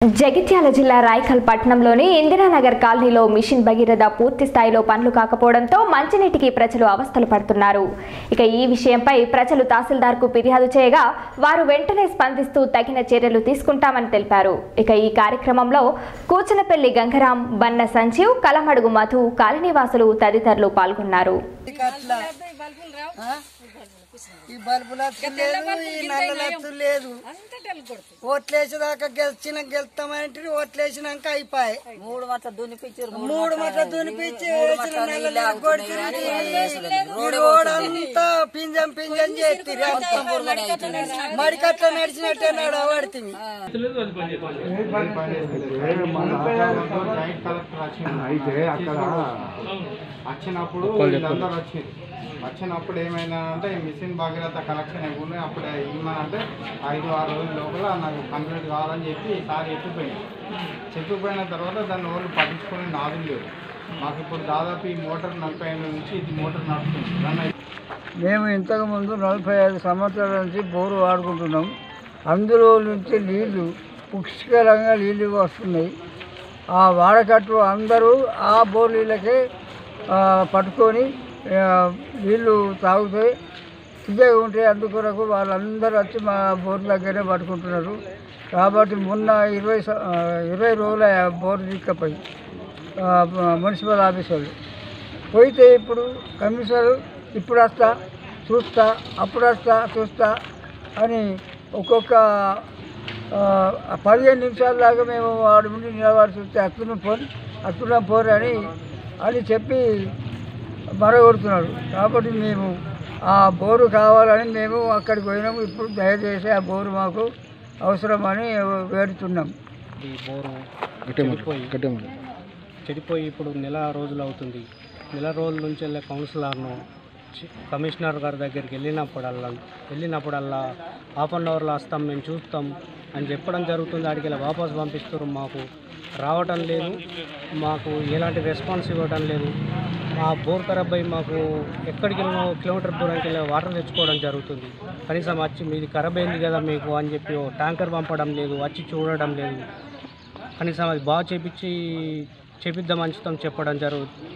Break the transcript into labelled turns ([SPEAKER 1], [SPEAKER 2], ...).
[SPEAKER 1] జగిత్యాల జిల్లా రాయకల్ పట్టణంలోని ఇందిరానగర్ కాలనీలో మిషన్ భగీరథ పూర్తి స్థాయిలో పనులు కాకపోవడంతో మంచినీటికి ప్రజలు అవస్థలు పడుతున్నారు ఇక ఈ విషయంపై ప్రజలు తహసీల్దార్కు ఫిర్యాదు చేయగా వారు వెంటనే స్పందిస్తూ తగిన చర్యలు తీసుకుంటామని తెలిపారు ఇక ఈ కార్యక్రమంలో కూచనపల్లి గంగరాం బన్న సంజీవ్ కలమడుగు మధు కాలనీవాసులు తదితరులు పాల్గొన్నారు
[SPEAKER 2] అట్లా ఆ? ఈ బల్బులు లేదు ఈ నల్లలత్తు లేదు ఓట్లేసేదాకా గెలిచిన గెలుస్తామంటే ఓట్లేసినాక అయిపోయి
[SPEAKER 3] మూడు మట్ల దున్నిపించారు
[SPEAKER 2] మూడు మట్ల దునిపించి వేసిన నల్లలు కొడుతుంది ఈ రోడ్ అంతా పింజం పింజం చేస్తుంది మడికట్ల నడిచినట్టే నడవడుతుంది
[SPEAKER 4] అయితే అక్కడ వచ్చినప్పుడు వీళ్ళందరూ వచ్చింది వచ్చినప్పుడు ఏమైనా అంటే ఈ మిషన్ భగీరథ కలెక్షన్ ఇవ్వండి అప్పుడు ఇవ్వమంటే ఐదు ఆరు రోజుల లోపల నాకు కంప్లీట్ కావాలని చెప్పి ఈసారి చెప్పిపోయింది చెప్పిపోయిన తర్వాత దాన్ని వాళ్ళు పట్టించుకునే నాదులు లేవు మాకు ఇప్పుడు దాదాపు ఈ మోటార్ నలభై ఐదు నుంచి ఇది మోటార్ నడుస్తుంది రన్ అయి-
[SPEAKER 2] మేము ఇంతకు ముందు నలభై ఐదు సంవత్సరాల నుంచి బోరు వాడుకుంటున్నాం అందులో నుంచి నీళ్లు పుష్కలంగా నీళ్లు వస్తున్నాయి ఆ వాడకట్టు అందరూ ఆ బోర్ నీళ్ళకే ఆ, పట్టుకొని ఆ, నీళ్లు తాగుతాయి తిజగా ఉంటే అందుకొరకు వాళ్ళందరూ వచ్చి మా బోర్ దగ్గరే పట్టుకుంటున్నారు కాబట్టి మొన్న ఇరవై స- ఆ, ఇరవై రోజుల బోర్ తీసుకపోయి ఆ, మున్సిపల్ ఆఫీస్ వాళ్ళు పోయితే ఇప్పుడు కమిషనర్ ఇప్పుడు వస్తా చూస్తా అప్పుడు వస్తా చూస్తా అని ఒక్కొక్క ఆ, పదిహేను నిమిషాల దాకా మేము వాడి ముందు నిలబడి చూస్తే అత్తున పోని అత్తున పోరు అని అని చెప్పి మరగొడుతున్నాడు కాబట్టి మేము ఆ బోరు కావాలని మేము అక్కడికి పోయినాము ఇప్పుడు దయచేసి ఆ బోరు మాకు అవసరమని వేడుతున్నాం
[SPEAKER 5] ఈ బోరు చెడిపోయి చెడిపోయి ఇప్పుడు నెల రోజులు అవుతుంది నెల రోజుల నుంచి వెళ్ళే కౌన్సిలర్ను చి- కమిషనర్ గారి దగ్గరికి వెళ్ళినప్పుడల్లా వెళ్ళినప్పుడల్లా హాఫ్ అన్ అవర్లో వస్తాం మేము చూస్తాం అని చెప్పడం జరుగుతుంది అడిగి ఇలా వాపస్ పంపిస్తారు మాకు రావటం లేదు మాకు ఎలాంటి రెస్పాన్స్ ఇవ్వడం లేదు మా బోర్ ఖరాబ్ అయ్యి మాకు ఎక్కడికి వెళ్ళినా కిలోమీటర్ దూరానికి వెళ్ళి వాటర్ తెచ్చుకోవడం జరుగుతుంది కనీసం వచ్చి మీది ఖరాబ్ అయింది కదా మీకు అని చెప్పి ఓ ట్యాంకర్ పంపడం లేదు వచ్చి చూడడం లేదు కనీసం అది బాగా చేపించి చేపిద్దాం అంచుతాం చెప్పడం జరుగు